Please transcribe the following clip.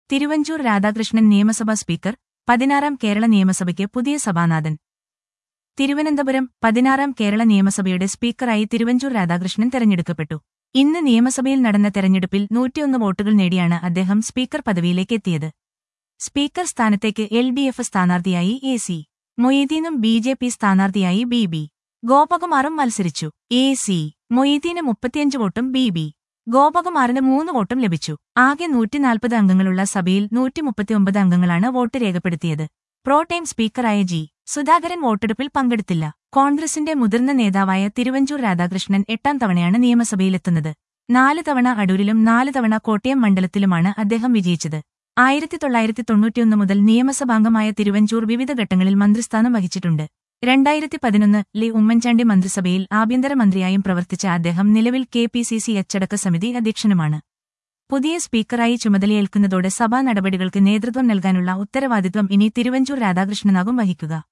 തിരുവഞ്ചൂർ രാധാകൃഷ്ണൻ നിയമസഭാ സ്പീക്കർ പതിനാറാം കേരള നിയമസഭയ്ക്ക് പുതിയ സഭാനാഥൻ തിരുവനന്തപുരം പതിനാറാം കേരള നിയമസഭയുടെ സ്പീക്കറായി തിരുവഞ്ചൂർ രാധാകൃഷ്ണൻ തെരഞ്ഞെടുക്കപ്പെട്ടു ഇന്ന് നിയമസഭയിൽ നടന്ന തെരഞ്ഞെടുപ്പിൽ നൂറ്റിയൊന്ന് വോട്ടുകൾ നേടിയാണ് അദ്ദേഹം സ്പീക്കർ പദവിയിലേക്ക് എത്തിയത് സ്പീക്കർ സ്ഥാനത്തേക്ക് എൽ ഡി എഫ് സ്ഥാനാർത്ഥിയായി എ സി മൊയ്തീനും ബി ജെ പി സ്ഥാനാർത്ഥിയായി ബി ബി ഗോപകുമാറും മത്സരിച്ചു എ സി മൊയ്തീന് മുപ്പത്തിയഞ്ച് വോട്ടും ബി ബി ഗോപകുമാറിന് മൂന്ന് വോട്ടും ലഭിച്ചു ആകെ നൂറ്റിനാൽപ്പത് അംഗങ്ങളുള്ള സഭയിൽ നൂറ്റിമുപ്പത്തിയൊമ്പത് അംഗങ്ങളാണ് വോട്ട് രേഖപ്പെടുത്തിയത് പ്രോ ടൈം സ്പീക്കറായ ജി സുധാകരൻ വോട്ടെടുപ്പിൽ പങ്കെടുത്തില്ല കോൺഗ്രസിന്റെ മുതിർന്ന നേതാവായ തിരുവഞ്ചൂർ രാധാകൃഷ്ണൻ എട്ടാം തവണയാണ് നിയമസഭയിലെത്തുന്നത് നാല് തവണ അടൂരിലും നാല് തവണ കോട്ടയം മണ്ഡലത്തിലുമാണ് അദ്ദേഹം വിജയിച്ചത് ആയിരത്തി തൊള്ളായിരത്തി തൊണ്ണൂറ്റിയൊന്ന് മുതൽ നിയമസഭാംഗമായ തിരുവഞ്ചൂർ വിവിധ ഘട്ടങ്ങളിൽ മന്ത്രിസ്ഥാനം വഹിച്ചിട്ടുണ്ട് രണ്ടായിരത്തി പതിനൊന്നിലെ ഉമ്മൻചാണ്ടി മന്ത്രിസഭയിൽ ആഭ്യന്തരമന്ത്രിയായും പ്രവർത്തിച്ച അദ്ദേഹം നിലവിൽ കെ പി സി സി അച്ചടക്ക സമിതി അധ്യക്ഷനുമാണ് പുതിയ സ്പീക്കറായി ചുമതലയേൽക്കുന്നതോടെ സഭാ നടപടികൾക്ക് നേതൃത്വം നൽകാനുള്ള ഉത്തരവാദിത്വം ഇനി തിരുവഞ്ചൂർ രാധാകൃഷ്ണനാകും വഹിക്കുക